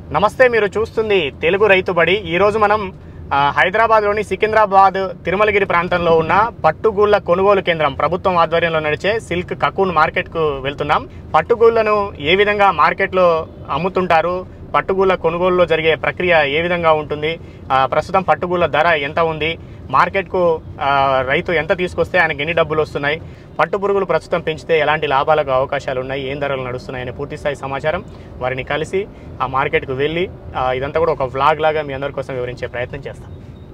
నమస్తే మీరు చూస్తుంది తెలుగు రైతు బడి ఈరోజు మనం ఆ, హైదరాబాద్లోని సికింద్రాబాద్ తిరుమలగిరి ప్రాంతంలో ఉన్న పట్టుగూళ్ళ కొనుగోలు కేంద్రం ప్రభుత్వం ఆధ్వర్యంలో నడిచే సిల్క్ కకూన్ మార్కెట్కు వెళ్తున్నాం పట్టుగూళ్ళను ఏ విధంగా మార్కెట్లో అమ్ముతుంటారు పట్టుగూళ్ళ కొనుగోలులో జరిగే ప్రక్రియ ఏ విధంగా ఉంటుంది ఆ, ప్రస్తుతం పట్టుగూళ్ళ ధర ఎంత ఉంది మార్కెట్కు ఆ, రైతు ఎంత తీసుకొస్తే ఆయనకి ఎన్ని డబ్బులు వస్తున్నాయి పట్టు పురుగులు ప్రస్తుతం పెంచితే ఎలాంటి లాభాలకు అవకాశాలు ఉన్నాయి ఏం ధరలు నడుస్తున్నాయనే పూర్తి స్థాయి సమాచారం వారిని కలిసి ఆ మార్కెట్కు వెళ్ళి ఆ, ఇదంతా కూడా ఒక వ్లాగ్ లాగా మీ అందరి కోసం వివరించే ప్రయత్నం చేస్తాం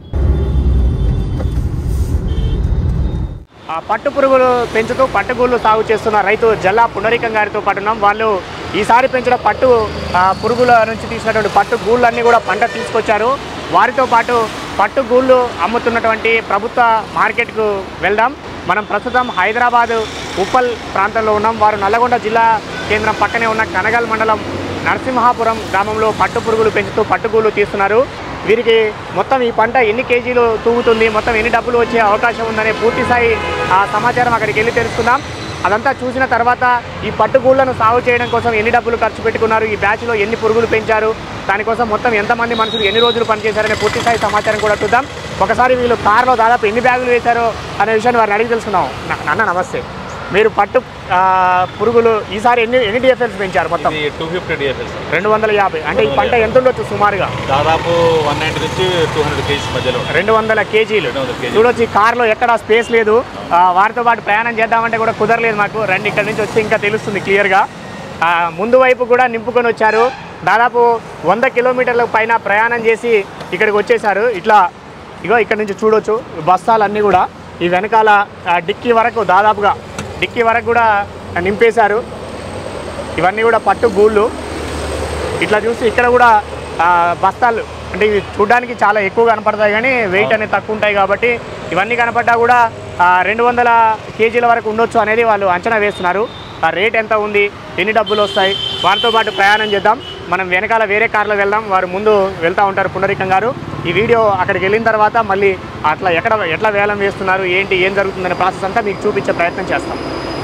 ఆ పట్టు పురుగులు పెంచుతూ పట్టుగూళ్ళు సాగు చేస్తున్న రైతు జల్లా పునరికం గారితో పాటు ఉన్నాం వాళ్ళు ఈసారి పెంచిన పట్టు ఆ, పురుగుల నుంచి తీసినటువంటి పట్టు గూళ్ళన్నీ కూడా పంట తీసుకొచ్చారు వారితో పాటు పట్టు గూళ్ళు అమ్ముతున్నటువంటి ప్రభుత్వ మార్కెట్కు వెళ్దాం మనం ప్రస్తుతం హైదరాబాద్ ఉప్పల్ ప్రాంతంలో ఉన్నాం వారు నల్లగొండ జిల్లా కేంద్రం పక్కనే ఉన్న కనగల్ మండలం నరసింహాపురం గ్రామంలో పట్టు పురుగులు పెంచుతూ పట్టుగూళ్ళు తీస్తున్నారు వీరికి మొత్తం ఈ పంట ఎన్ని కేజీలు తూగుతుంది మొత్తం ఎన్ని డబ్బులు వచ్చే అవకాశం ఉందనే పూర్తి స్థాయి ఆ సమాచారం అక్కడికి వెళ్ళి తెలుసుకుందాం అదంతా చూసిన తర్వాత ఈ పట్టుగూళ్ళను సాగు చేయడం కోసం ఎన్ని డబ్బులు ఖర్చు పెట్టుకున్నారు ఈ బ్యాచ్లో ఎన్ని పురుగులు పెంచారు దానికోసం మొత్తం ఎంతమంది మనుషులు ఎన్ని రోజులు పనిచేశారనే పూర్తి స్థాయి సమాచారం కూడా చూద్దాం ఒకసారి వీళ్ళు కార్లో దాదాపు ఎన్ని బ్యాగులు వేశారో అనే విషయాన్ని వారిని అడిగి తెలుసుకుందాం నా- నాన్న నమస్తే మీరు పట్టు ఆ, పురుగులు ఈసారి ఎన్ని ఎన్ని డిఎఫ్ఎల్స్ పెంచారు మొత్తం ఇది టూ ఫిఫ్టీ డిఎఫ్ఎల్ సార్ రెండు వందల యాభై అంటే ఈ పంట ఎంత ఉండొచ్చు సుమారుగా దాదాపు వన్ నైంటీ నుంచి టూ హండ్రెడ్ కేజీస్ మధ్యలో రెండు వందల కేజీలు రెండు వందల కేజీలు. చూడొచ్చు ఈ కార్లో ఎక్కడ స్పేస్ లేదు ఆ, వారితో పాటు ప్రయాణం చేద్దామంటే కూడా కుదరలేదు మాకు రండి ఇక్కడ నుంచి వస్తే ఇంకా తెలుస్తుంది క్లియర్గా ఆ, ముందు వైపు కూడా నింపుకొని వచ్చారు దాదాపు వంద కిలోమీటర్ల పైన ప్రయాణం చేసి ఇక్కడికి వచ్చేసారు ఇట్లా ఇగో ఇక్కడ నుంచి చూడొచ్చు ఈ బస్తాలన్నీ కూడా ఈ వెనకాల ఆ, డిక్కీ వరకు దాదాపుగా డిక్కీ వరకు కూడా నింపేశారు ఇవన్నీ కూడా పట్టు గూళ్ళు ఇట్లా చూసి ఇక్కడ కూడా ఆ, బస్తాలు అంటే ఇవి చూడడానికి చాలా ఎక్కువ కనపడతాయి కానీ వెయిట్ అనేది తక్కువ ఉంటాయి కాబట్టి ఇవన్నీ కనపడ్డా కూడా ఆ, రెండు వందల కేజీల వరకు ఉండొచ్చు అనేది వాళ్ళు అంచనా వేస్తున్నారు ఆ రేట్ ఎంత ఉంది ఎన్ని డబ్బులు వస్తాయి వారితో పాటు ప్రయాణం చేద్దాం మనం వెనకాల వేరే కార్లో వెళ్దాం వారు ముందు వెళ్తూ ఉంటారు పునరికం గారు ఈ వీడియో అక్కడికి వెళ్ళిన తర్వాత మళ్ళీ అట్లా ఎక్కడ ఎట్లా వేలం వేస్తున్నారు ఏంటి ఏం జరుగుతుందనే ప్రాసెస్ అంతా మీకు చూపించే ప్రయత్నం చేస్తాం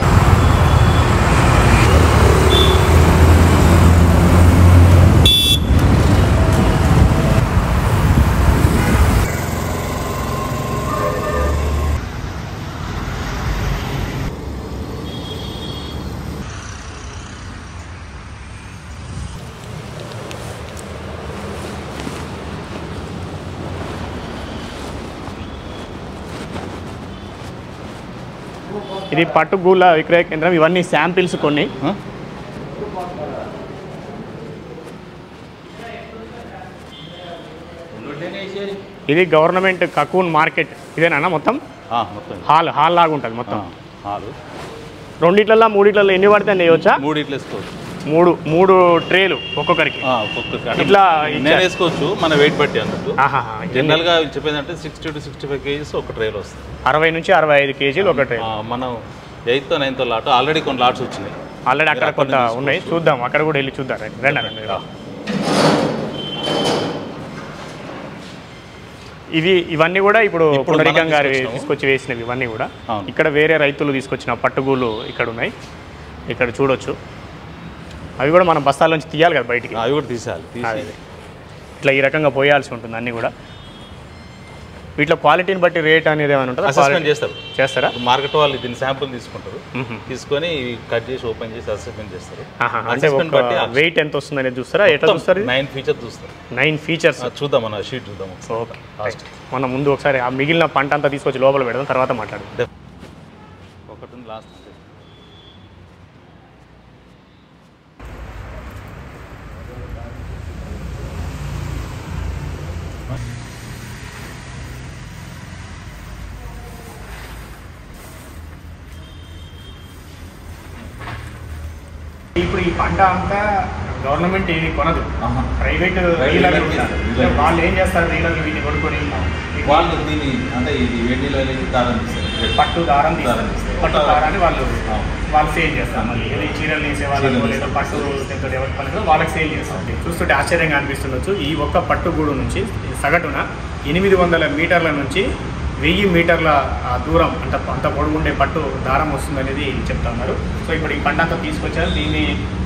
ఇది పట్టుగూళ్ళ విక్రయ కేంద్రం ఇవన్నీ శాంపిల్స్ కొన్ని ఇది గవర్నమెంట్ కకూన్ మార్కెట్ ఇదేనా మొత్తం మొత్తం హాల్ హాల్ లాగా ఉంటుంది మొత్తం హాలు రెండిట్లలో మూడిట్లలో ఎన్ని పడితే అన్ని వేయవచ్చా మూడు ఇట్లా వేసుకోవచ్చు మూడు మూడు ట్రేలు ఒక్కొక్కరికి ఆ, ఒక్కొక్కరికి. అంటే ఇట్లా నేను ఇచ్చా- వేసుకోవచ్చు మన వెయిట్ బట్టి అన్నట్టు ఆహాహా. జనరల్ గా చెప్పేదంటే sixty to sixty five kgs ఒక ట్రైల్ వస్తుంది అరవై నుంచి అరవై ఐదు కేజీలు ఒక ట్రే ఆ, మనం ఎయిత్ నైన్త్ లాట్ ఆల్రెడీ కొన్ని లాట్స్ వచ్చినాయి ఆల్రెడీ అక్కడ మీరు కొంత అక్కడనే ఉన్నాయి చూద్దాం అక్కడ కూడా వెళ్ళి చూద్దాం రండి రండి రండి రా. ఇవి ఇవన్నీ కూడా ఇప్పుడు ఇప్పుడు పునరికం మనం గారు తీసుకొచ్చినాము. తీసుకొచ్చి వేసినవి ఇవన్నీ కూడా అవును. ఇక్కడ వేరే రైతులు తీసుకొచ్చిన పట్టుగూలు ఇక్కడ ఉన్నాయి ఇక్కడ చూడొచ్చు అవి కూడా మనం బస్తాల నుంచి తీయాలి కదా బయటికి అవి కూడా తీసేయాలి తీసి అదే. ఇట్లా ఈ రకంగా పోయాల్సి ఉంటుంది అన్నీ కూడా వీటిలో క్వాలిటీని బట్టి రేట్ అనేది ఏమైనా ఉంటుందా అసెస్మెంట్ Quality- చేస్తారు చేస్తారా మార్కెట్ వాళ్ళు దీని శాంపుల్ తీసుకుంటారు మ్మ్. తీసుకొని కట్ చేసి ఓపెన్ చేసి అసెస్మెంట్ చేస్తారు ఆహా, అంటే అసెస్మెంట్ బట్టి ఒక వెయిట్ ఎంత వస్తుంది అనేది చూస్తారా ఎట్లా చూస్తారు నైన్ ఫీచర్ చూస్తారు నైన్ ఫీచర్స్ ఆ, చూద్దాం మన షీట్ చూద్దాం ఒకసారి. Okay Last. మనం ముందు ఒకసారి ఆ మిగిలిన పంట అంతా తీసుకొచ్చి లోపల పెడదాం తర్వాత మాట్లాడదాం ఒకటి ఉంది లాస్ట్ ఇప్పుడు ఈ పంట అంతా గవర్నమెంట్ ఇది కొనదు ప్రైవేట్ Private డీలర్లు dealer ఉంటారు. dealer. వాళ్ళు ఏం చేస్తారు డీలర్లు వీటిని కొనుక్కొని వాళ్ళు దీన్ని అంటే ఇది వేడిలో వెళ్ళి దారం తీస్తారు పట్టు దారం దారం తీస్తారు తీస్తారు. పట్టు దారాన్ని వాళ్ళు అవును. వాళ్ళు సేల్ చేస్తారు మళ్ళీ ఏది చీరలు తీసే వాళ్ళకు చీరలు లేదా తీసే పట్టు తెంతో ఎవరికి పని వాళ్ళకి సేల్ చేస్తారు చూస్తుంటే ఆశ్చర్యంగా అనిపిస్తుండొచ్చు ఈ ఒక్క పట్టుగూడు నుంచి సగటున ఎనిమిది వందల మీటర్ల నుంచి వెయ్యి మీటర్ల ఆ, దూరం అంత అంత పొడుగుండే పట్టు దారం వస్తుందనేది చెప్తున్నారు సో ఇప్పుడు ఈ పంట అంతా తీసుకొచ్చారు దీన్ని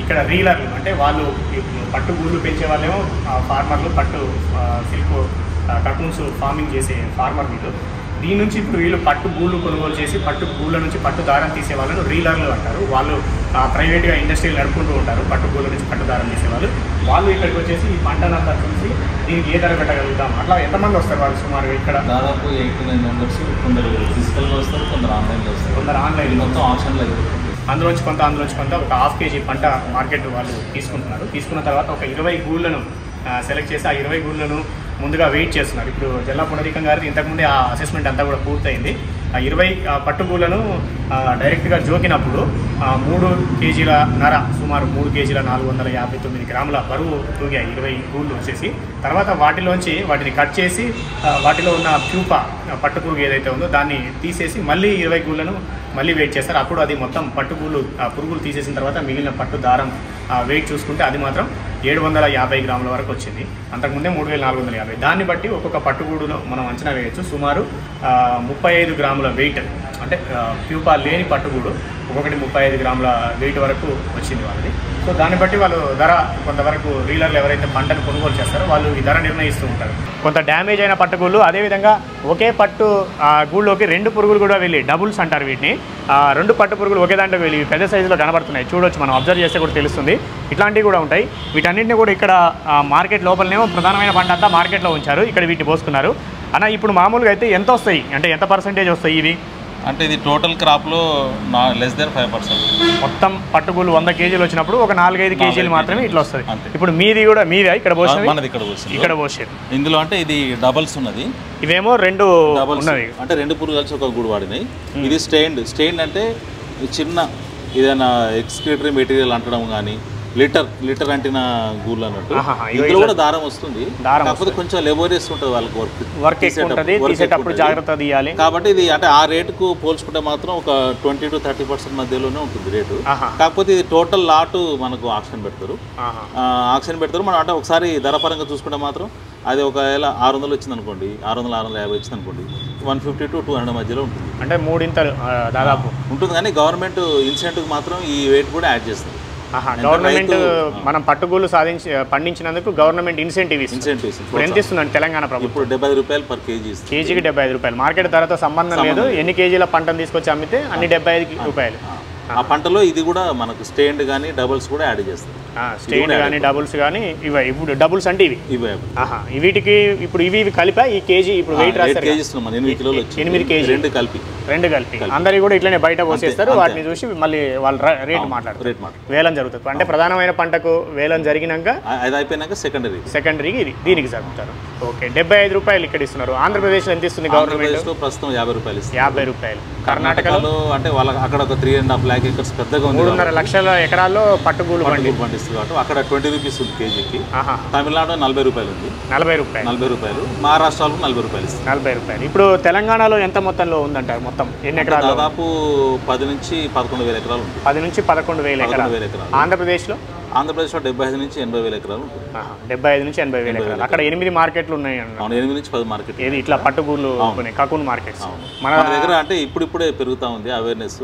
ఇక్కడ రీలర్లు అంటే వాళ్ళు ఈ పట్టు గూళ్ళు పెంచే వాళ్ళేమో ఆ, ఫార్మర్లు పట్టు ఆ, సిల్క్ ఆ, కర్టూన్స్ ఫార్మింగ్ చేసే ఫార్మర్ వీళ్ళు దీని నుంచి ఇప్పుడు వీళ్ళు పట్టు గూళ్ళు కొనుగోలు చేసి పట్టు గూళ్ళ నుంచి పట్టు దారం తీసే వాళ్ళను రీలర్లు అంటారు వాళ్ళు ఆ, ప్రైవేట్గా ఇండస్ట్రీలు నడుపుకుంటూ ఉంటారు పట్టు గూళ్ళ నుంచి పట్టు దారం తీసేవాళ్ళు వాళ్ళు ఇక్కడికి వచ్చేసి ఈ పంటనంతా చూసి దీనికి ఏ ధర పెట్టగలుగుతాం అట్లా ఎంతమంది వస్తారు వాళ్ళు సుమారు ఇక్కడ దాదాపు ఎయిటీ నైన్ మెంబర్స్ కొందరు ఫిజికల్గా వస్తారు కొందరు ఆన్లైన్లో వస్తారు కొందరు ఆన్లైన్ ఇది మొత్తం ఆప్షన్లో జరుగుతుంది అందులోంచి కొంత అందులోంచి కొంత ఒక హాఫ్ కేజీ పంట మార్కెట్ వాళ్ళు తీసుకుంటున్నారు తీసుకున్న తర్వాత ఒక ఇరవై గూళ్ళను సెలెక్ట్ చేసి ఆ ఇరవై గూళ్ళను ముందుగా వెయిట్ చేస్తున్నారు ఇప్పుడు జిల్లా పునరీకం గారిది ఇంతకుముందే ఆ అసెస్మెంట్ అంతా కూడా పూర్తయింది ఆ ఇరవై పట్టుగూళ్ళను ఆ, డైరెక్ట్గా జోకినప్పుడు ఆ, మూడు కేజీల నర సుమారు మూడు కేజీల నాలుగు వందల యాభై తొమ్మిది గ్రాముల బరువు తూగాయి ఇరవై గూళ్ళు వచ్చేసి తర్వాత వాటిలోంచి వాటిని కట్ చేసి ఆ, వాటిలో ఉన్న ప్యూప పట్టు పురుగు ఏదైతే ఉందో దాన్ని తీసేసి మళ్ళీ ఇరవై గూళ్ళను మళ్ళీ వెయిట్ చేస్తారు అప్పుడు అది మొత్తం పట్టు గూళ్ళు ఆ పురుగులు తీసేసిన తర్వాత మిగిలిన పట్టు దారం ఆ, వెయిట్ చూసుకుంటే అది మాత్రం ఏడు వందల యాభై గ్రాముల వరకు వచ్చింది అంతకుముందే మూడు వేల నాలుగు వందల యాభై దాన్ని బట్టి ఒక్కొక్క పట్టుగూడులో మనం అంచనా వేయచ్చు సుమారు ఆ, ముప్పై ఐదు గ్రాముల వెయిట్ అంటే ఆ, ప్యూపా లేని పట్టుగూడు ఒక్కొక్కటి ముప్పై ఐదు గ్రాముల వెయిట్ వరకు వచ్చింది వాళ్ళది సో దాన్ని బట్టి వాళ్ళు ధర కొంతవరకు రీలర్లు ఎవరైతే పంటను కొనుగోలు చేస్తారో వాళ్ళు ఈ ధర నిర్ణయిస్తూ ఉంటారు కొంత డ్యామేజ్ అయిన పట్టుగూళ్ళు అదేవిధంగా ఒకే పట్టు ఆ, గూళ్ళోకి రెండు పురుగులు కూడా వెళ్ళి డబుల్స్ అంటారు వీటిని ఆ, రెండు పట్టు పురుగులు ఒకే దాంట్లో వెళ్ళి ఇవి పెద్ద సైజులో కనబడుతున్నాయి చూడొచ్చు మనం అబ్జర్వ్ చేస్తే కూడా తెలుస్తుంది ఇట్లాంటివి కూడా ఉంటాయి వీటన్నింటినీ కూడా ఇక్కడ ఆ, మార్కెట్ లోపలనేమో ప్రధానమైన పంట అంతా మార్కెట్లో ఉంచారు ఇక్కడ వీటిని పోసుకున్నారు అన్న ఇప్పుడు మామూలుగా అయితే ఎంత వస్తాయి అంటే ఎంత పర్సెంటేజ్ వస్తాయి ఇవి అంటే ఇది టోటల్ క్రాప్లో నా లెస్ దెన్ ఫైవ్ పర్సెంట్ మొత్తం పట్టుగూలు వంద కేజీలు వచ్చినప్పుడు ఒక నాలుగైదు కేజీలు నాలుగైదు మాత్రమే ఇట్లా అంతే. వస్తుంది ఇప్పుడు మీది కూడా మీదే ఇక్కడ పోసినవి మనది ఇక్కడ పోసింది ఇక్కడ పోసేది ఇందులో అంటే ఇది డబల్స్ ఉన్నది ఇవేమో రెండు డబల్స్ ఉన్నవి అంటే రెండు పురుగు కలిసి ఒక గూడు వాడినాయి ఇది స్టెయిన్డ్ స్టెయిన్డ్ అంటే ఈ చిన్న ఏదైనా ఎక్స్క్రిటరీ మెటీరియల్ అంటడం కానీ లిటర్ లిటర్ అంటిన గూళ్ళు అన్నట్టు ఆహాహా, ఇగో ఇందులో ఇట్లా కూడా దారం వస్తుంది దారం కాకపోతే కొంచెం లెబోరియస్ ఉంటుంది వాళ్ళకి వర్క్ వర్క్ ఎక్కువ ఉంటుంది తీసేటప్పుడు జాగ్రత్త తీయాలి కాబట్టి ఇది అంటే ఆ రేటుకు పోల్చుకుంటే మాత్రం ఒక ట్వంటీ టు థర్టీ పర్సెంట్ మధ్యలోనే ఉంటుంది రేటు ఆహా కాకపోతే ఇది టోటల్ లాటు మనకు ఆప్షన్ పెడతారు ఆహా ఆక్షన్ పెడతారు మనం అంటే ఒకసారి ధర పరంగా చూసుకుంటే మాత్రం అది ఒకవేళ ఆరు వందలు వచ్చింది అనుకోండి ఆరు వందలు ఆరు వందల యాభై వచ్చింది అనుకోండి one fifty to two hundred మధ్యలో ఉంటుంది అంటే మూడింతలు ఆ, దాదాపు ఉంటుంది కానీ గవర్నమెంట్ ఇన్సెంటివ్ మాత్రం ఈ వెయిట్ కూడా యాడ్ చేస్తుంది ఆహా ఎంత గవర్నమెంట్ రైతు- మనం పట్టుగూలు సాధించి పండించినందుకు గవర్నమెంట్ ఇన్సెంటివ్ ఇస్తుంది ఇన్సెంటివ్స్ ఇప్పుడు ఎంత ఇస్తుందండి తెలంగాణ ప్రభుత్వం ఇప్పుడు డెబ్బై ఐదు రూపాయలు పర్ కేజీ ఇస్తుంది కేజీకి డెబ్బై ఐదు రూపాయలు మార్కెట్ ధరతో సంబంధం లేదు సంబంధం ఎన్ని కేజీల పంటను తీసుకొచ్చి అమ్మితే అన్ని డెబ్బై ఐదు రూపాయలు ఆ పంటలో ఇది కూడా మనకు స్టేండ్ కానీ డబుల్స్ కూడా యాడ్ చేస్తుంది స్టేట్ కానీ డబుల్స్ కానీ ఇవి ఇప్పుడు డబుల్స్ అంటే ఇవి ఇవి ఆహా వీటికి ఇప్పుడు ఇవి ఇవి కలిపా ఈ కేజీ ఇప్పుడు వెయిట్ ఎయిట్ రాస్తారు కేజీస్ మన ఎనిమిది కిలోలు వచ్చింది ఎనిమిది కేజీ. రెండు కలిపి రెండు కలిపి అందరి కూడా ఇట్లనే బయట పోసేస్తారు అంతే. వాటిని చూసి మళ్ళీ వాళ్ళు రేట్ మాట్లాడతారు రేట్ మాట వేలం జరుగుతుంది అంటే ప్రధానమైన పంటకు వేలం జరిగినాక అది అయిపోయినాక సెకండరీ సెకండరీకి ఇది దీనికి జరుపుతారు ఓకే డెబ్బై ఐదు రూపాయలు ఇక్కడ ఇస్తున్నారు ఆంధ్రప్రదేశ్లో ఎంత ఇస్తుంది గవర్నమెంట్ ఆంధ్రప్రదేశ్లో ప్రస్తుతం యాభై రూపాయలు ఇస్తుంది యాభై రూపాయలు కర్ణాటకలో కర్ణాటకలో అంటే వాళ్ళ అక్కడ ఒక three and half lakh acres పెద్దగా ఉంది మూడున్నర లక్షల ఎకరాల్లో పట్టుగూలు పండి పండుగ పండిస్తుంది కాబట్టి అక్కడ ట్వంటీ రూపీస్ ఉంది కేజీకి ఆహా తమిళనాడు నలభై రూపాయలు ఉంది నలభై రూపాయలు నలభై రూపాయలు మహారాష్ట్రలో నలభై రూపాయలు ఇస్తుంది నలభై రూపాయలు ఇప్పుడు తెలంగాణలో ఎంత మొత్తంలో ఉందంటారు మొత్తం ఎన్ని ఎకరాలు దాదాపు పది నుంచి పదకొండు వేల ఎకరాలు ఉంటుంది పది నుంచి పదకొండు వేల పదకొండు ఎకరాలు వేల ఎకరాలు ఆంధ్రప్రదేశ్లో ఆంధ్రప్రదేశ్లో డెబ్బై ఐదు నుంచి ఎనభై వేల ఎకరాలు ఉంటుంది ఆహా, డెబ్బై ఐదు నుంచి ఎనభై వేల ఎకరాలు అక్కడ ఎనిమిది మార్కెట్లు ఉన్నాయి అన్న అవును ఎనిమిది నుంచి పది మార్కెట్ ఏది ఇట్లా పట్టుగూళ్ళు ఉన్నాయి కకూన్ మార్కెట్స్ మన మన దగ్గర అంటే ఇప్పుడిప్పుడే పెరుగుతా ఉంది awareness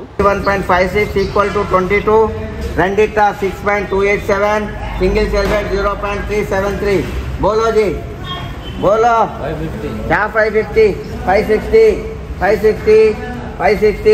1.56 equal to 22 Rendita 6.287 single cellulose 0.373 बोलो जी बोलो क्या 550 560 560 560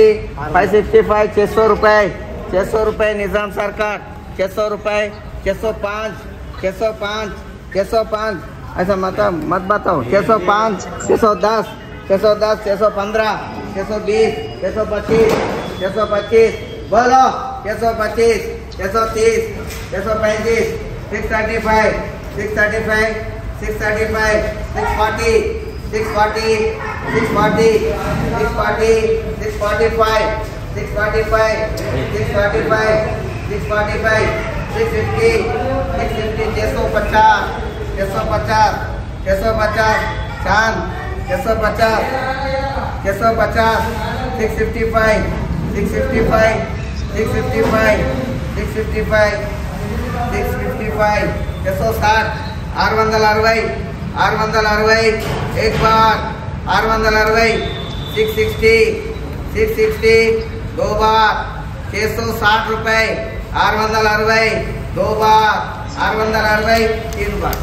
565 छः सौ रुपये छः सौ रुपये निज़ाम सरकार छः सौ रुपये छः सौ पाँच छः सौ पाँच छः सौ पाँच ऐसा मत मत बताओ छः सौ पाँच छः सौ दस छः सौ दस छः सौ पंद्रह छः सौ बीस छः सौ पच्चीस छः सौ पच्चीस बोलो छः सौ पच्चीस छः सौ तीस छः सौ पैंतीस six thirty five six thirty five six thirty five six forty six forty six forty six forty six forty five six forty five six forty five six forty five six fifty six fifty छः सौ पचास छः सौ पचास छः सौ पचास चांद छः सौ पचास छः सौ पचास six fifty five six fifty five six fifty five six fifty five six fifty five छः साठ ఆరు వందల అరవై ఆరు వందల అరవై एक बार ఆరు వందల అరవై సిక్స్ సిక్స్టీ సిక్స్ సిక్స్టీ दो बार छः सौ साठ रुपये ఆరు వందల అరవై दो बार आठ बंदर अरबई तीन बार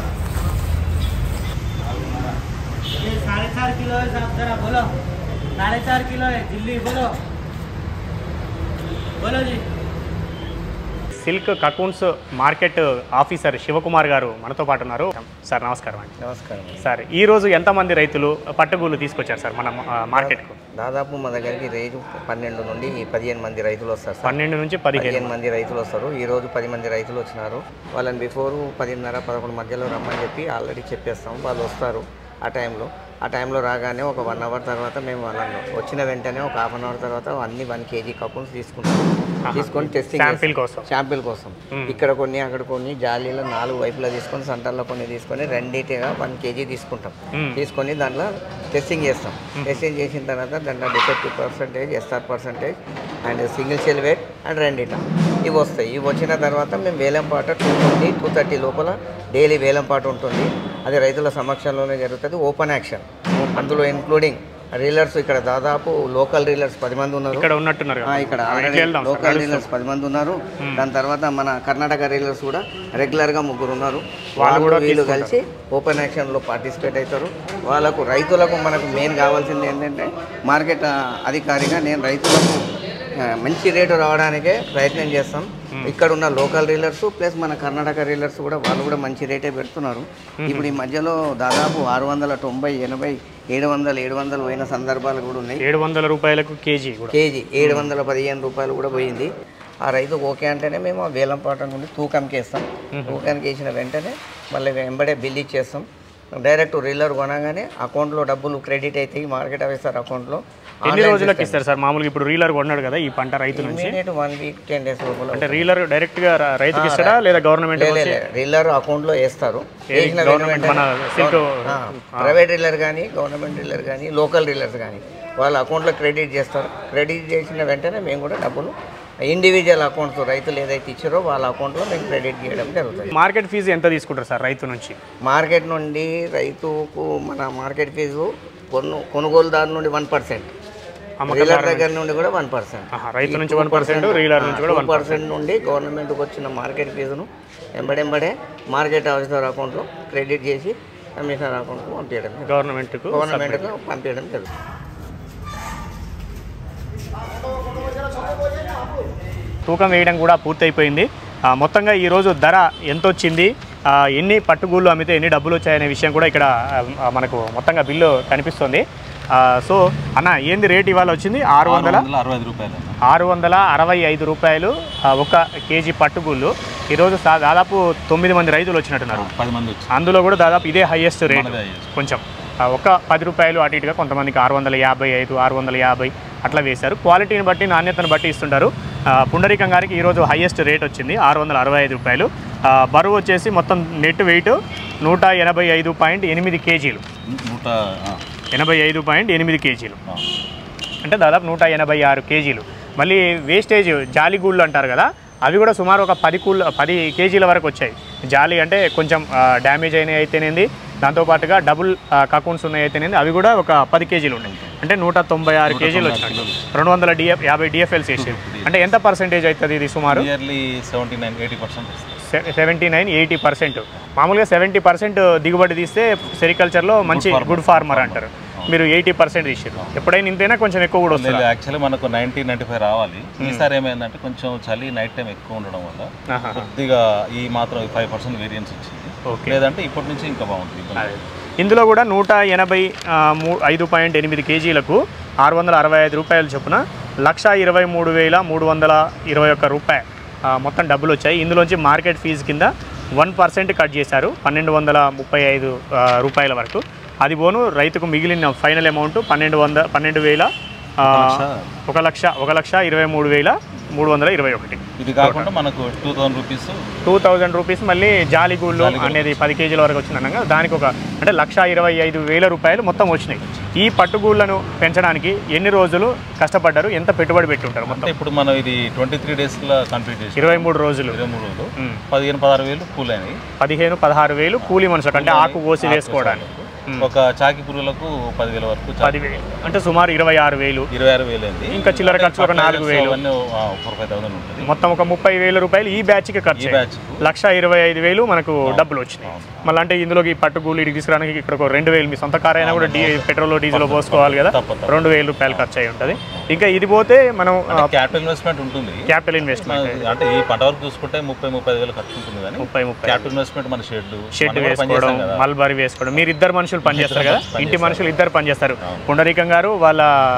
ये साढ़े चार किलो है साहब जरा बोलो साढ़े चार किलो है दिल्ली बोलो बोलो जी silk cocoons market officer Shivakumar గారు మనతో పాటు ఉన్నారు సార్ నమస్కారం అండి నమస్కారం సార్ ఈ రోజు ఎంతమంది రైతులు పట్టుగూలు తీసుకొచ్చారు సార్ మన ఆ, మార్కెట్కు దాదాపు మా దగ్గరికి రైతు పన్నెండు నుండి పదిహేను మంది రైతులు వస్తారు సార్ పన్నెండు నుంచి పదిహేను పదిహేను మంది రైతులు వస్తారు ఈ రోజు పది మంది రైతులు వచ్చినారు వాళ్ళని బిఫోర్ పదిన్నర పదకొండు మధ్యలో రమ్మని చెప్పి ఆల్రెడీ చెప్పేస్తాం వాళ్ళు వస్తారు ఆ టైంలో ఆ టైంలో రాగానే ఒక వన్ అవర్ తర్వాత మేము వాళ్ళని వచ్చిన వెంటనే ఒక హాఫ్ అన్ అవర్ తర్వాత అన్ని వన్ కేజీ కప్పులు తీసుకుంటాం తీసుకొని టెస్టింగ్ శాంపిల్ కోసం శాంపిల్ కోసం ఇక్కడ కొన్ని అక్కడ కొన్ని జాలీలో నాలుగు వైపులా తీసుకొని సెంటర్లో కొన్ని తీసుకొని రెండింటిగా వన్ కేజీ తీసుకుంటాం మ్మ్. తీసుకొని దాంట్లో టెస్టింగ్ చేస్తాం టెస్టింగ్ చేసిన తర్వాత దాంట్లో defective percentage SR percentage and single cell weight and రెండిట ఇవి వస్తాయి ఇవి వచ్చిన తర్వాత మేము వేలం పాట టూ ట్వంటీ టూ థర్టీ లోపల డైలీ వేలం పాట ఉంటుంది అది రైతుల సమక్షంలోనే జరుగుతుంది ఓపెన్ యాక్షన్ అందులో ఇంక్లూడింగ్ రీలర్స్ ఇక్కడ దాదాపు లోకల్ రీలర్స్ పది మంది ఉన్నారు ఇక్కడ ఉన్నట్టున్నారు ఆ, కదా. ఇక్కడ ఆ, ఆల్రెడీ ఇట్లా వెళ్దాం సార్, లోకల్ నడుస్తాం. డీలర్స్ పది మంది ఉన్నారు దాని తర్వాత మన కర్ణాటక డీలర్స్ కూడా రెగ్యులర్ గా ముగ్గురు ఉన్నారు వాళ్ళు వాళ్ళు కూడా వీళ్ళు తీసుకుంటారు. కలిసి ఓపెన్ యాక్షన్ లో పార్టిసిపేట్ అవుతారు వాళ్ళకు రైతులకు మనకు మెయిన్ కావాల్సింది ఏంటంటే మార్కెట్ ఆ, అధికారిగా నేను రైతులకు ఆ, మంచి రేటు రావడానికే ప్రయత్నం చేస్తాం ఇక్కడ ఉన్న లోకల్ రీలర్స్ ప్లస్ మన కర్ణాటక రీలర్స్ కూడా వాళ్ళు కూడా మంచి రేటే పెడుతున్నారు ఇప్పుడు ఈ మధ్యలో దాదాపు ఆరు వందల తొంభై ఎనభై ఏడు వందలు ఏడు వందలు పోయిన సందర్భాలు కూడా ఉన్నాయి ఏడు వందల రూపాయలకు కేజీ కూడా కేజీ ఏడు వందల పదిహేను రూపాయలు కూడా పోయింది ఆ రైతు ఓకే అంటేనే మేము ఆ వేలం పాట నుండి తూకంకి వేస్తాం తూకానికి వేసిన వెంటనే మళ్ళీ వెంబడే బిల్ ఇచ్చేస్తాం డైరెక్ట్ రీలర్ కొనగానే అకౌంట్లో డబ్బులు క్రెడిట్ అవుతాయి మార్కెట్ ఆఫీసర్ అకౌంట్లో ఎన్ని రోజులకు ఇస్తారు సార్ మామూలుగా ఇప్పుడు రీలర్ కొన్నాడు కదా ఈ పంట రైతు నుంచి immediate one week ten days లోపల అంటే రీలర్ డైరెక్ట్ గా ర- రైతుకి ఇస్తాడా లేదా గవర్నమెంట్ రీలర్ అకౌంట్లో వేస్తారు ఏది వేసిన గవర్నమెంట్ మన సిల్క్ ప్రైవేట్ రీలర్ కానీ గవర్నమెంట్ రీలర్ కానీ లోకల్ రీలర్స్ కానీ వాళ్ళ అకౌంట్లో క్రెడిట్ చేస్తారు క్రెడిట్ చేసిన వెంటనే మేము కూడా డబ్బులు ఇండివిజువల్ అకౌంట్స్ రైతులు ఏదైతే ఇచ్చారో వాళ్ళ అకౌంట్లో మేము క్రెడిట్ చేయడం జరుగుతుంది మార్కెట్ ఫీజు ఎంత తీసుకుంటారు సార్ రైతు నుంచి మార్కెట్ నుండి రైతుకు మన మార్కెట్ ఫీజు కొను కొనుగోలుదారు నుండి వన్ పర్సెంట్ రీలర్ దగ్గర నుండి కూడా వన్ పర్సెంట్ ఆహా, రైతు నుంచి వన్ పర్సెంట్ రీలర్ నుంచి కూడా వన్ పర్సెంట్ నుండి గవర్నమెంట్కి వచ్చిన మార్కెట్ ఫీజును ఎంబడెంబడే మార్కెట్ ఆఫీసర్ అకౌంట్లో క్రెడిట్ చేసి కమిషనర్ అకౌంట్కు పంపించడం జరుగుతుంది. గవర్నమెంట్కు గవర్నమెంట్కు పంపించడం జరుగుతుంది తూకం వేయడం కూడా పూర్తయిపోయింది ఆ, మొత్తంగా ఈరోజు ధర ఎంత వచ్చింది ఆ, ఎన్ని పట్టుగూళ్ళు అమ్మితే ఎన్ని డబ్బులు వచ్చాయనే విషయం కూడా ఇక్కడ ఆ, మనకు మొత్తంగా బిల్లు కనిపిస్తుంది ఆ, సో అన్న ఏంది రేట్ ఇవాళ వచ్చింది ఆరు వందల వందల అరవై ఐదు రూపాయలు అన్న ఆరు వందల అరవై ఐదు రూపాయలు ఆ, ఒక కేజీ పట్టుగూళ్ళు ఈరోజు సా- దాదాపు తొమ్మిది మంది రైతులు వచ్చినట్టున్నారు పది మంది వచ్చి అందులో కూడా దాదాపు ఇదే హైయెస్ట్ రేట్ మనదే highest. కొంచెం ఆ, ఒక పది రూపాయలు అటు ఇటుగా కొంతమందికి ఆరు వందల యాభై ఐదు ఆరు వందల యాభై అట్లా వేశారు క్వాలిటీని బట్టి నాణ్యతను బట్టి ఇస్తుంటారు ఆ, పుండరీకం గారికి ఈరోజు హైయెస్ట్ రేట్ వచ్చింది ఆరు వందల అరవై ఐదు రూపాయలు ఆ, బరువు వచ్చేసి మొత్తం నెట్ వెయిట్ నూట ఎనభై ఐదు పాయింట్ ఎనిమిది కేజీలు నూట ఆ, ఎనభై ఐదు పాయింట్ ఎనిమిది కేజీలు ఆ. అంటే దాదాపు నూట ఎనభై ఆరు కేజీలు మళ్ళీ వేస్టేజ్ జాలి గూళ్ళు అంటారు కదా అవి కూడా సుమారు ఒక పది కూల్ పది కేజీల వరకు వచ్చాయి జాలి అంటే కొంచెం ఆ, డ్యామేజ్ అయినవి అయితేనేది దాంతోపాటుగా డబుల్ ఆ, కకూన్స్ ఉన్నాయి అయితేనేది అవి కూడా ఒక పది కేజీలు ఉన్నాయి అంటే నూట తొంభై ఆరు కేజీలు వచ్చినట్టు రెండు వందల డిఎఫ్ యాభై డిఎఫ్ఎల్స్ వేసారు అంటే ఎంత పర్సెంటేజ్ అవుతుంది ఇది సుమారు nearly seventy nine eighty percent వస్తుంది సెవెంటీ నైన్ ఎయిటీ పర్సెంట్ మామూలుగా సెవెంటీ పర్సెంట్ దిగుబడి తీస్తే సెరికల్చర్లో మంచి farmer. గుడ్ ఫార్మర్ అంటారు మీరు ఎయిటీ పర్సెంట్ తీసారు ఎప్పుడైనా ఇంతైనా కొంచెం ఎక్కువ కూడా వస్తుంది యాక్చువల్లీ మనకు నైన్టీ నైన్టీ ఫైవ్ రావాలి ఈసారి ఏమైందంటే కొంచెం చలి నైట్ టైం ఎక్కువ ఉండడం వల్ల ఆహా. కొద్దిగా ఈ మాత్రం ఫైవ్ పర్సెంట్ వేరియన్స్ వచ్చింది ఓకే లేదంటే ఇప్పటి నుంచి ఇంకా బాగుంటుంది అదే. ఇందులో కూడా నూట ఎనభై ఆ, మూ- ఐదు పాయింట్ ఎనిమిది కేజీలకు ఆరు వందల అరవై ఐదు రూపాయల చొప్పున లక్ష ఇరవై మూడు వేల మూడు వందల ఇరవై ఒక్క రూపాయ ఆ, మొత్తం డబ్బులు వచ్చాయి ఇందులోంచి మార్కెట్ ఫీజు కింద వన్ పర్సెంట్ కట్ చేశారు పన్నెండు వందల ముప్పై ఐదు ఆ, రూపాయల వరకు అది పోను రైతుకు మిగిలిన ఫైనల్ అమౌంట్ పన్నెండు వంద పన్నెండు వేల ఆ, ఒక లక్ష ఒక లక్ష ఇరవై మూడు వేల మూడు వందల ఇరవై ఒకటి ఇది కాకుండా మనకు two thousand rupees two thousand rupees మళ్ళీ జాలిగూళ్ళు అనేది పది కేజీల వరకు వచ్చిందనగా దానికి ఒక అంటే లక్ష ఇరవై ఐదు వేల రూపాయలు మొత్తం వచ్చినాయి ఈ పట్టుగూళ్ళను పెంచడానికి ఎన్ని రోజులు కష్టపడ్డారు ఎంత పెట్టుబడి పెట్టి ఉంటారు మొత్తం అంటే ఇప్పుడు మనం ఇది ట్వంటీ త్రీ డేస్లో కంప్లీట్ చేసి ఇరవై మూడు రోజులు ఇరవై మూడు రోజులు ఉమ్. పదిహేను పదహారు వేలు కూల్ అయినాయి పదిహేను పదహారు వేలు కూలీ మనుషులకు అంటే ఆకు కోసి వేసుకోవడానికి ఉమ్. ఒక చాకి పురుగులకు పదివేల వరకు చా- పదివేలు అంటే సుమారు ఇరవై ఆరు వేలు ఇరవై ఆరు వేలు అయింది ఇంకా చిల్లర ఖర్చు ఒక నాలుగు వేలు అవన్నీ ఆ, ఫోర్ ఫైవ్ థౌసండ్ ఉంటుంది మొత్తం ఒక ముప్పై వేల రూపాయలు ఈ బ్యాచ్కి ఖర్చు ఈ అయ్యాయి. బ్యాచ్ లక్ష ఇరవై ఐదు వేలు మనకు డబ్బులు వచ్చినాయి మళ్ళీ అంటే ఇందులోకి పట్టు కూలి ఇడికి తీసుకురావడానికి ఇక్కడ ఒక రెండు వేలు మీ సొంత కార్ అయినా కూడా డీ పెట్రోల్ డీజిల్ పోసుకోవాలి కదా తప్పదు, తప్పదు. రెండు వేల రూపాయలు ఖర్చు అయి ఉంటుంది ఇంకా ఇది పోతే మనం క్యాపిటల్ ఇన్వెస్ట్మెంట్ ఉంటుంది క్యాపిటల్ ఇన్వెస్ట్మెంట్ మన- అంటే ఈ పంట వరకు చూసుకుంటే ముప్పై ముప్పై ఐదు వేలు ఖర్చు ఉంటుంది కానీ ముప్పై ముప్పై క్యాపిటల్ ఇన్వెస్ట్మెంట్ మన షెడ్ షెడ్ వేసుకోవడం మల్బరీ వేసుకోవడం మీరు ఇద్దరు మనుషులు పనిచేస్తారు కదా పనిచేస్తారు. ఇంటి మనుషులు ఇద్దరు పనిచేస్తారు పుండరీకం గారు వాళ్ళ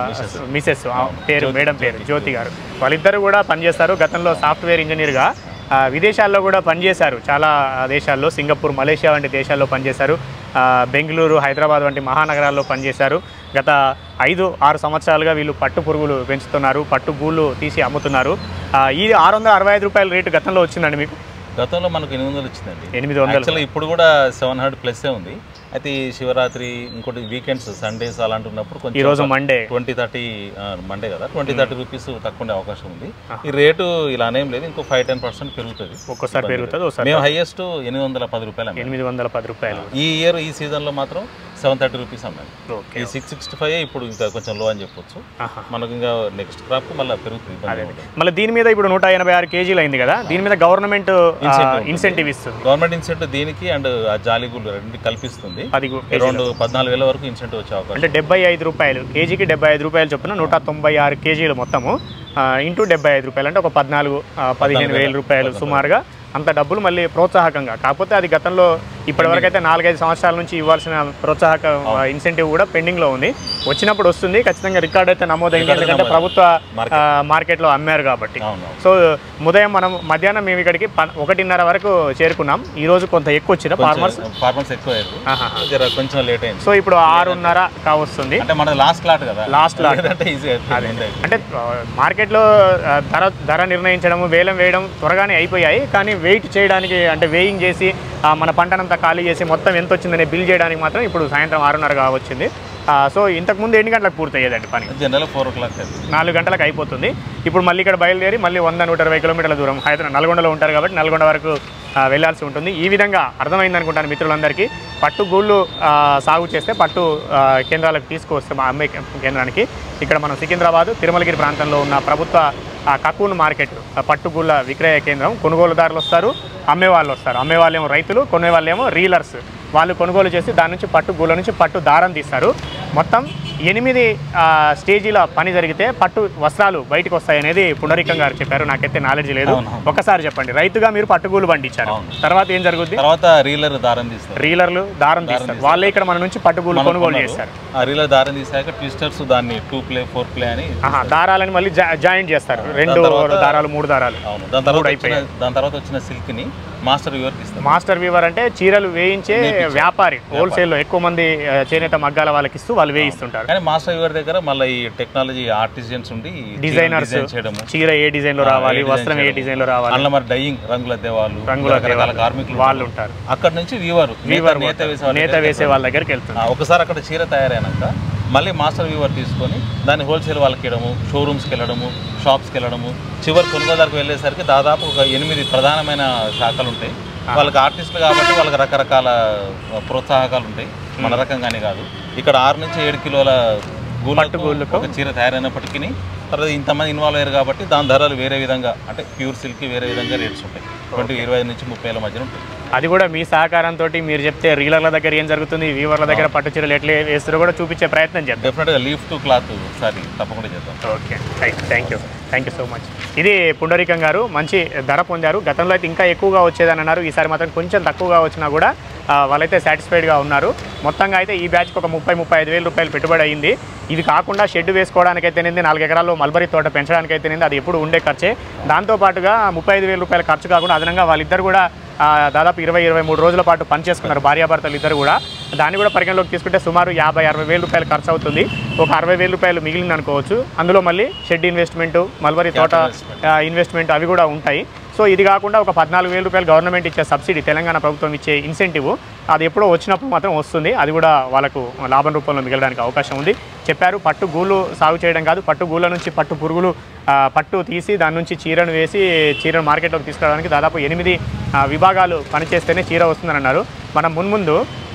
మిసెస్ పేరు మేడం పేరు జ్యోతి గారు వాళ్ళిద్దరు కూడా పనిచేస్తారు గతంలో సాఫ్ట్వేర్ ఇంజనీర్గా ఆ, విదేశాల్లో కూడా పనిచేశారు చాలా దేశాల్లో సింగపూర్ మలేషియా వంటి దేశాల్లో పనిచేశారు ఆ, బెంగళూరు హైదరాబాద్ వంటి మహానగరాల్లో పనిచేశారు గత ఐదు ఆరు సంవత్సరాలుగా వీళ్ళు పట్టు పురుగులు పెంచుతున్నారు పట్టు గూళ్ళు తీసి అమ్ముతున్నారు ఆ, ఈ ఆరు వందల అరవై ఐదు రూపాయల రేటు గతంలో వచ్చిందండి మీకు గతంలో మనకు ఎనిమిది వందలు వచ్చిందండి ఎనిమిది వందలు యాక్చువల్లీ ఇప్పుడు కూడా సెవెన్ హండ్రెడ్ ప్లస్సే ఉంది అయితే ఈ శివరాత్రి ఇంకోటి వీకెండ్స్ సండేస్ అలాంటి ఉన్నప్పుడు కొంచెం ఈరోజు మండే ట్వంటీ థర్టీ మండే కదా ట్వంటీ థర్టీ రూపీస్ తక్కువ ఉండే అవకాశం ఉంది ఈ రేటు ఇలానేం లేదు ఇంకో ఫైవ్ టెన్ పర్సెంట్ పెరుగుతుంది ఒక్కోసారి పెరుగుతుంది ఒకసారి మేము హైయెస్ట్ ఎనిమిది వందల పది రూపాయలు అమ్మాము. ఎనిమిది వందల పది రూపాయలు ఈ ఇయర్ ఈ సీజన్లో మాత్రం సెవెన్ థర్టీ రూపీస్ అమ్మాము ఓకే ఈ సిక్స్ సిక్స్టీ ఫైవ్ ఇప్పుడు ఇంకా కొంచెం లో అని చెప్పొచ్చు ఆహా. మనకు ఇంకా నెక్స్ట్ క్రాప్ మళ్ళీ పెరుగుతుంది ఇబ్బంది ఏమి ఉండదు. మళ్ళీ దీని మీద ఇప్పుడు నూట ఎనభై ఆరు కేజీలు అయింది కదా దీని మీద గవర్నమెంట్ ఇన్సెంటివ్ ఇస్తుంది గవర్నమెంట్ ఇన్సెంటివ్ దీనికి అండ్ ఆ జాలిగుళ్ళు రెండు కల్పిస్తుంది అది గు- అరౌండ్ పద్నాలుగు వేల వరకు ఇన్సెంటివ్ వచ్చే అవకాశం అంటే డెబ్బై ఐదు రూపాయలు కేజీకి డెబ్బై ఐదు రూపాయలు చొప్పున నూట తొంభై ఆరు కేజీలు మొత్తము ఇంటూ డెబ్బై ఐదు రూపాయలు అంటే ఒక పద్నాలుగు ఆ, పదిహేను వేల రూపాయలు సుమారుగా అంత డబ్బులు మళ్ళీ ప్రోత్సాహకంగా కాకపోతే అది గతంలో ఇప్పటివరకు అయితే నాలుగైదు సంవత్సరాల నుంచి ఇవ్వాల్సిన ప్రోత్సాహక ఇన్సెంటివ్ కూడా పెండింగ్లో ఉంది వచ్చినప్పుడు వస్తుంది ఖచ్చితంగా రికార్డ్ అయితే నమోదైంది ఎందుకంటే ప్రభుత్వ ఆ, మార్కెట్లో అమ్మారు కాబట్టి అవును సో ఉదయం మనం మధ్యాహ్నం మేము ఇక్కడికి ప- ఒకటిన్నర వరకు చేరుకున్నాం ఈ రోజు కొంత ఎక్కువ వచ్చిన ఫార్మర్స్ ఫార్మర్స్ ఎక్కువ అయ్యారు జర కొంచెం లేట్ అయింది సో ఇప్పుడు ఆరున్నర కావస్తుంది అంటే మన లాస్ట్ లాట్ కదా Last lot. అంటే ఈజీ అంటే ఆ, మార్కెట్లో ఆ, ధర ధర నిర్ణయించడం వేలం వేయడం త్వరగానే అయిపోయాయి కానీ వెయిట్ చేయడానికి అంటే వేయింగ్ చేసి ఆ, మన పంటనంతా ఖాళీ చేసి మొత్తం ఎంత వచ్చిందనే బిల్ చేయడానికి మాత్రం ఇప్పుడు సాయంత్రం ఆరున్నరగా వచ్చింది ఆ, సో ఇంతకుముందు ఎన్ని గంటలకు పూర్తయ్యేదండి పని జనరల్ ఫోర్ ఓ క్లాక్ నాలుగు గంటలకు అయిపోతుంది ఇప్పుడు మళ్ళీ ఇక్కడ బయలుదేరి మళ్ళీ వంద నూట ఇరవై కిలోమీటర్ల దూరం హైదరాబాద్ నల్గొండలో ఉంటారు కాబట్టి నల్గొండ వరకు ఆ, వెళ్ళాల్సి ఉంటుంది ఈ విధంగా అర్థమైంది అనుకుంటాను మిత్రులందరికీ పట్టు గూళ్ళు ఆ, సాగు చేస్తే పట్టు ఆ, కేంద్రాలకు తీసుకువస్తే మా అమ్మే కేంద్రానికి ఇక్కడ మనం సికింద్రాబాద్ తిరుమలగిరి ప్రాంతంలో ఉన్న ప్రభుత్వ ఆ, కకూన్ మార్కెట్ ఆ, పట్టుగూళ్ళ విక్రయ కేంద్రం కొనుగోలుదారులు వస్తారు అమ్మే వాళ్ళు వస్తారు అమ్మే వాళ్ళేమో రైతులు కొనే వాళ్ళేమో రీలర్స్ వాళ్ళు కొనుగోలు చేసి దాని నుంచి పట్టు గూళ్ళ నుంచి పట్టు దారం తీస్తారు మొత్తం ఎనిమిది ఆ, స్టేజీల పని జరిగితే పట్టు వస్త్రాలు బయటకు వస్తాయి అనేది పునరికం గారు చెప్పారు నాకైతే నాలెడ్జ్ లేదు అవును. ఒకసారి చెప్పండి రైతుగా మీరు పట్టుగూలు పండించారు అవును. తర్వాత ఏం జరుగుద్ది తర్వాత రీలర్ దారం తీస్తారు రీలర్లు దారం తీస్తారు వాళ్ళే ఇక్కడ మన నుంచి పట్టుగూలు మనకు కొనుగోలు కొన్నారు. చేస్తారు ఆ రీలర్ దారం తీసాక ట్విస్టర్స్ దాన్ని టూ ప్లే ఫోర్ ప్లే అని ఆహా దారాలని మళ్ళీ జా- జాయింట్ చేస్తారు రెండు తర్వాత- దారాలు మూడు దారాలు అవును దాని తర్వాత మూడు వచ్చిన దాని తర్వాత వచ్చిన సిల్క్ ని మాస్టర్ వ్యూవర్కి ఇస్తారు మాస్టర్ వీవర్ అంటే చీరలు వేయించే వ్యాపారి హోల్సేల్లో ఎక్కువ మంది ఆ, చేనేత మగ్గాల వాళ్ళకి ఇస్తూ వాళ్ళు వేయిస్తుంటారు కానీ మాస్టర్ వ్యూవర్ దగ్గర మళ్ళీ ఈ టెక్నాలజీ ఆర్టిజన్స్ ఉండి డిజైనర్స్ డిజైన్ చేయడము చీర ఏ డిజైన్ లో రావాలి వస్త్రం ఏ డిజైన్ లో రావాలి అందులో మరి డైయింగ్ రంగుల దేవాలు రంగుల రకరకాల దేవాలు. కార్మికులు వాళ్ళు ఉంటారు అక్కడ నుంచి వీవర్ వీవర్ నేత వేసే వాళ్ళ నేత వేసే వాళ్ళ దగ్గరికి వెళ్తుంది ఆ, ఒకసారి అక్కడ చీర తయారైనాక మళ్ళీ మాస్టర్ వ్యూవర్ తీసుకొని దాన్ని హోల్సేల్ వాళ్ళకి ఇవ్వడము షోరూమ్స్కి వెళ్ళడము షాప్స్కి వెళ్ళడము చివరి కొనుగోదారికి వెళ్ళేసరికి దాదాపు ఒక ఎనిమిది ప్రధానమైన శాఖలు ఉంటాయి వాళ్ళకి ఆర్టిస్టులు కాబట్టి వాళ్ళకి రకరకాల ప్రోత్సాహకాలు ఉంటాయి మన రకంగానే కాదు ఇక్కడ ఆరు నుంచి ఏడు కిలోల పట్టు గూళ్ళకు గూళ్ళకు. ఒక చీర తయారైనప్పటికీ తర్వాత ఇంతమంది ఇన్వాల్వ్ అయ్యారు కాబట్టి దాని ధరలు వేరే విధంగా అంటే ప్యూర్ సిల్క్ వేరే విధంగా రేట్స్ ఉంటాయి ట్వంటీ ఇరవై ఐదు నుంచి ముప్పై వేల మధ్యన ఉంటాయి అది కూడా మీ సహకారంతో మీరు చెప్తే రీలర్ల దగ్గర ఏం జరుగుతుంది వీవర్ల దగ్గర పట్టు చీరలు ఎట్లా వేస్తారో కూడా చూపించే ప్రయత్నం చేద్దాం డెఫినెట్గా లీఫ్ టు క్లాత్ ఒకసారి తప్పకుండా చేద్దాం okay right thank you thank you so much ఇది పుండరీకం గారు మంచి ధర పొందారు గతంలో అయితే ఇంకా ఎక్కువగా వచ్చేదని అన్నారు ఈసారి మాత్రం కొంచెం తక్కువగా వచ్చినా కూడా ఆ, వాళ్ళైతే సాటిస్ఫైడ్గా ఉన్నారు మొత్తంగా అయితే ఈ బ్యాచ్కి ఒక ముప్పై ముప్పై ఐదు వేల రూపాయలు పెట్టుబడి అయింది ఇది కాకుండా షెడ్ వేసుకోవడానికైతేనేది నాలుగు ఎకరాల్లో మల్బరీ తోట పెంచడానికైతేనేది అది ఎప్పుడు ఉండే ఖర్చే దాంతోపాటుగా ముప్పై ఐదు వేల రూపాయల ఖర్చు కాకుండా అదనంగా వాళ్ళిద్దరు కూడా ఆ, దాదాపు ఇరవై ఇరవై మూడు రోజుల పాటు పనిచేసుకున్నారు భార్యాభర్తలు ఇద్దరు కూడా దాన్ని కూడా పరిగణలోకి తీసుకుంటే సుమారు యాభై అరవై వేల రూపాయలు ఖర్చు అవుతుంది ఒక అరవై వేల రూపాయలు మిగిలింది అనుకోవచ్చు అందులో మళ్ళీ షెడ్ ఇన్వెస్ట్మెంట్ మల్బరీ తోట ఆ, ఇన్వెస్ట్మెంట్ అవి కూడా ఉంటాయి సో ఇది కాకుండా ఒక పద్నాలుగు వేల రూపాయలు గవర్నమెంట్ ఇచ్చే సబ్సిడీ తెలంగాణ ప్రభుత్వం ఇచ్చే ఇన్సెంటివ్ అది ఎప్పుడో వచ్చినప్పుడు మాత్రం వస్తుంది అది కూడా వాళ్ళకు లాభం రూపంలో మిగలడానికి అవకాశం ఉంది చెప్పారు పట్టు గూళ్ళు సాగు చేయడం కాదు పట్టు గూళ్ళ నుంచి పట్టు పురుగులు ఆ, పట్టు తీసి దాని నుంచి చీరను వేసి చీరను మార్కెట్లోకి తీసుకురావడానికి దాదాపు ఎనిమిది ఆ, విభాగాలు పనిచేస్తేనే చీర వస్తుందని అన్నారు మనం మున్ముందు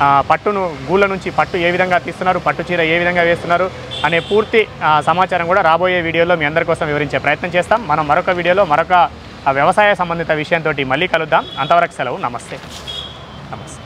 ఆ, పట్టును గూళ్ళ నుంచి పట్టు ఏ విధంగా తీస్తున్నారు పట్టు చీర ఏ విధంగా వేస్తున్నారు అనే పూర్తి ఆ, సమాచారం కూడా రాబోయే వీడియోలో మీ అందరి కోసం వివరించే ప్రయత్నం చేస్తాం మనం మరొక వీడియోలో మరొక ఆ, వ్యవసాయ సంబంధిత విషయంతో మళ్ళీ కలుద్దాం అంతవరకు సెలవు నమస్తే నమస్తే